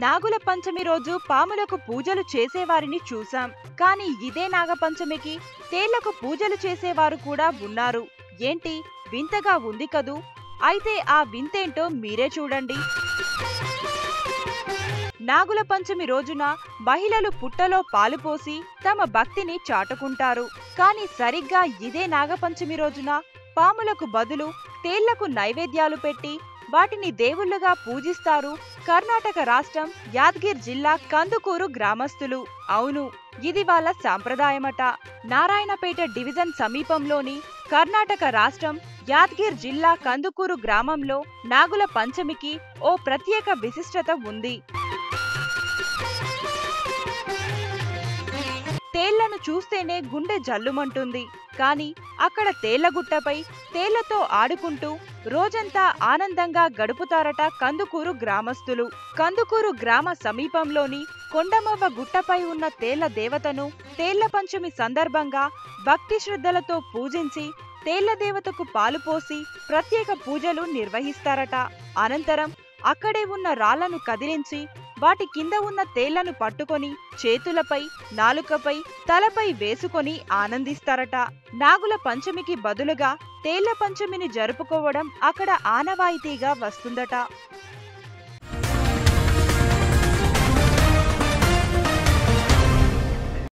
నాగుల పంచమి రోజు పాములకు పూజలు చేసేవారిని చూసాం కానీ ఇదే నాగపంచమికి తేళ్లకు పూజలు చేసేవారు కూడా ఉన్నారు ఏంటి వింతగా ఉంది కదూ అయితే ఆ వింతేంటో మీరే చూడండి నాగుల పంచమి రోజున మహిళలు పుట్టలో పాలు పోసి తమ భక్తిని చాటుకుంటారు కానీ సరిగ్గా ఇదే నాగపంచమి రోజున పాములకు బదులు తేళ్లకు నైవేద్యాలు పెట్టి వాటిని దేవుళ్ళుగా పూజిస్తారు కర్ణాటక రాష్ట్రం యాదగిర్ జిల్లా కందుకూరు గ్రామస్తులు అవును ఇది వాళ్ళ సాంప్రదాయమట నారాయణపేట డివిజన్ సమీపంలోని కర్ణాటక రాష్ట్రం యాదగిర్ జిల్లా కందుకూరు గ్రామంలో నాగుల పంచమికి ఓ ప్రత్యేక విశిష్టత ఉంది తేళ్లను చూస్తేనే గుండె జల్లుమంటుంది కానీ అక్కడ తేళ్లగుట్టపై తేళ్లతో ఆడుకుంటూ రోజంతా ఆనందంగా గడుపుతారట కందుకూరు గ్రామస్తులు కందుకూరు గ్రామ సమీపంలోని కొండమవ్వ గుట్టపై ఉన్న తేళ్ల దేవతను తేళ్ల పంచమి సందర్భంగా భక్తి శ్రద్ధలతో పూజించి తేళ్ల దేవతకు పాలు పోసి ప్రత్యేక పూజలు నిర్వహిస్తారట అనంతరం అక్కడే ఉన్న రాళ్లను కదిలించి వాటి కింద ఉన్న తేళ్లను పట్టుకొని చేతులపై నాలుకపై తలపై వేసుకొని ఆనందిస్తారట నాగుల పంచమికి బదులుగా తేళ్ల పంచమిని జరుపుకోవడం అక్కడ ఆనవాయితీగా వస్తుందట